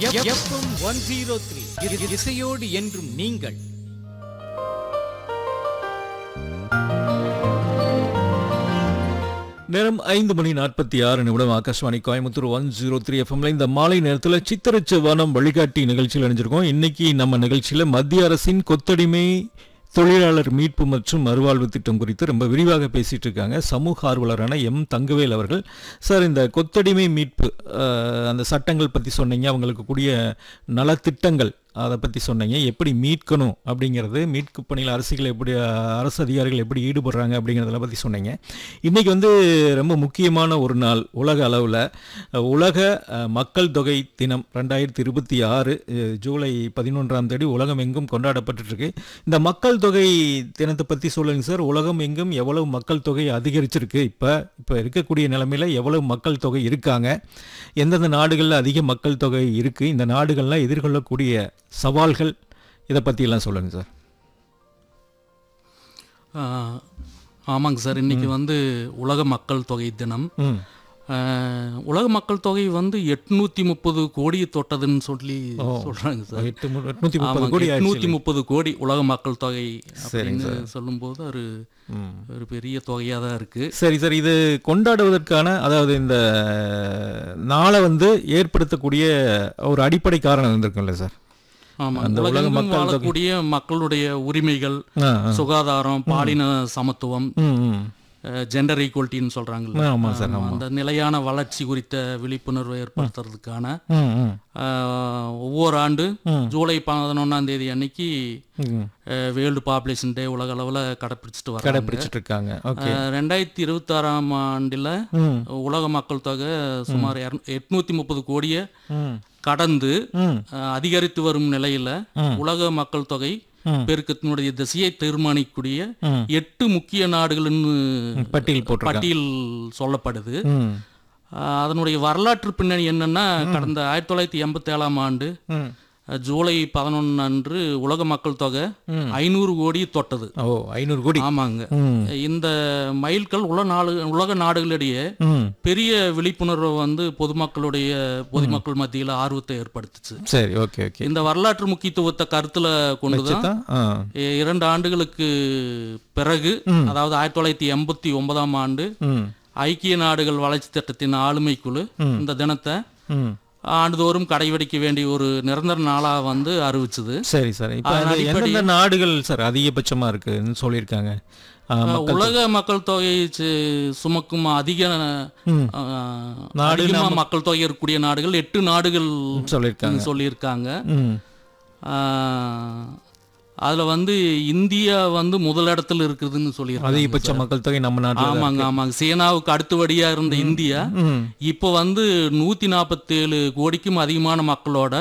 FM one zero three இசையோடு என்றும் நீங்கள் நேரம் ஐந்து மணி நாற்பத்தி ஆறு நிமிடம் Akashvani Coimbatore one zero three எஃப்எம்ல இந்த மாலை நேரத்தில் சித்திரச்ச வனம் வழிகாட்டி நிகழ்ச்சியில் இணைஞ்சிருக்கோம் இன்னைக்கு நம்ம நிகழ்ச்சியில் மத்திய அரசின் கொத்தடிமை தொழிலாளர் மீட்பு மற்றும் மறுவாழ்வு திட்டம் குறித்து ரொம்ப விரிவாக பேசிட்டு இருக்காங்க சமூக ஆர்வலரான எம் தங்கவேல் அவர்கள் சார் இந்த கொத்தடிமை மீட்பு அஹ், அந்த சட்டங்கள் பற்றி சொன்னீங்க அவங்களுக்கு கூடிய நலத்திட்டங்கள் அதை பற்றி சொன்னீங்க எப்படி மீட்கணும் அப்படிங்கிறது மீட்பு பணியில் அரசுகள் எப்படி அரசு அதிகாரிகள் எப்படி ஈடுபடுறாங்க அப்படிங்கிறத பற்றி சொன்னீங்க இன்றைக்கி வந்து ரொம்ப முக்கியமான ஒரு நாள் உலக அளவில் உலக அஹ், மக்கள் தொகை தினம் ரெண்டாயிரத்தி இருபத்தி ஆறு அஹ், ஜூலை பதினொன்றாம் தேதி உலகம் எங்கும் கொண்டாடப்பட்டுருக்கு இந்த மக்கள் தொகை தினத்தை பற்றி சொல்லுங்கள் சார் உலகம் எங்கும் எவ்வளவு மக்கள் தொகை அதிகரிச்சிருக்கு இப்போ இப்போ இருக்கக்கூடிய நிலைமையில் எவ்வளவு மக்கள் தொகை இருக்காங்க எந்தெந்த நாடுகளில் அதிக மக்கள் தொகை இருக்குது இந்த நாடுகள்லாம் எதிர்கொள்ளக்கூடிய சவால்கள் இதை பற்றியெல்லாம் சொல்லுங்கள் சார் ஆ, ஆமாங்க சார் இன்னைக்கு வந்து உலக மக்கள் தொகை தினம் ம் ஆ, உலக மக்கள் தொகை வந்து எட்நூத்தி முப்பது கோடியை தொட்டதுன்னு சொல்லி சொல்றாங்க சார் எட்டு மு- எட்நூத்தி முப்பது ஆமாங்க கோடி ஆயிடுச்சு எட்நூத்தி முப்பது கோடி உலக மக்கள் தொகை அப்படின்னு சொல்லும்போது ஒரு ம். ஒரு பெரிய தொகையா தான் இருக்கு சரி சார் இது கொண்டாடுவதற்கான அதாவது இந்த நாளை வந்து ஏற்படுத்தக்கூடிய ஒரு அடிப்படை காரணம் இருந்திருக்கும்ல சார் ஆமா அந்த உலக உலகெங்கும் மக்கள் தொகை- வாழக்கூடிய மக்களுடைய உரிமைகள் ஆ, ஆ. சுகாதாரம் பாலின சமத்துவம் ம் ம் ஜெண்டர் ஈக்குவலிட்டின்னு சொல்றாங்கல்ல ஆமா சார் ஆமா, அந்த நிலையான வளர்ச்சி குறித்த விழிப்புணர்வை ஏற்படுத்துறதுக்கான ம் ம் ஆஹ், ஒவ்வொரு ஆண்டு ஜூலை பதினொன்றாம் தேதி அன்னைக்கு ம். வேர்ல்டு பாப்புலேஷன் டே உலக அளவில் கடைப்பிடிச்சிட்டு வராங்க கடைப்பிடிச்சிட்டு இருக்காங்க ஓகே ஆஹ், ரெண்டாயிரத்தி இருபத்தாறாம் ஆண்டில் ம் உலக மக்கள் தொகை சுமார் எட்நூத்தி முப்பது கோடியை ம் கடந்து ம் ஆஹ், அதிகரித்து வரும் நிலையில உலக மக்கள் தொகை ம். பெருக்கத்தினுடைய திசையை தீர்மானிக்கக்கூடிய ம். எட்டு முக்கிய நாடுகள்னு பட்டியல் போட்டிருக்காங்க பட்டியல் சொல்லப்படுது ம் ஆஹ், அதனுடைய வரலாற்று பின்னணி என்னன்னா கடந்த ஆயிரத்தி தொள்ளாயிரத்தி எண்பத்தி ஏழாம் ஆண்டு ம் அஹ், ஜூலை பதினொன்று அன்று உலக மக்கள் தொகை ஐநூறு கோடி தொட்டது ஓ ஐநூறு கோடி ஆமாங்க ம் இந்த மைல்கல் உலக நாடு உலக நாடுகளிடையே ம் பெரிய விழிப்புணர்வை வந்து பொதுமக்களுடைய பொதுமக்கள் மத்தியில் ஆர்வத்தை ஏற்படுத்துச்சு சரி ஓகே ஓகே இந்த வரலாற்று முக்கியத்துவத்தை கருத்துல கொண்டுதான் தான் ஆ இ- இரண்டு ஆண்டுகளுக்கு பிறகு அதாவது ஆயிரத்தி தொள்ளாயிரத்தி எண்பத்தி ஒன்பதாம் ஆண்டு ம் ஐக்கிய நாடுகள் வளர்ச்சி திட்டத்தின் ஆளுமை குழு இந்த தினத்தை ம் ஆண்டுதோறும் கடைபிடிக்க வேண்டிய ஒரு நிரந்தர நாளா வந்து அறிவிச்சது சரி சார் இப்போ அதன் அது எந்தெந்த நாடுகள் சார் அதிகபட்சமா இருக்குன்னு சொல்லியிருக்காங்க ஆ, மக்கள் உலக மக்கள் தொகை சு- சுமக்கும் அதிக ம். ஆஹ், நாடு அதிகமா மக்கள் தொகை இருக்கக்கூடிய நாடுகள் எட்டு நாடுகள் சொல்லியிருக்காங்க சொல்லியிருக்காங்க ம் ஆஹ், அதுல வந்து இந்தியா வந்து முதலிடத்துல இருக்குதுன்னு சொல்லியிருக்காங்க அதிகபட்ச மக்கள் தொகை நம்ம நாட்டில் ஆமாங்க ஆமாங்க சீனாவுக்கு அடுத்தபடியா இருந்த இந்தியா ம் இப்போ வந்து நூத்தி நாற்பத்தேழு கோடிக்கும் அதிகமான மக்களோட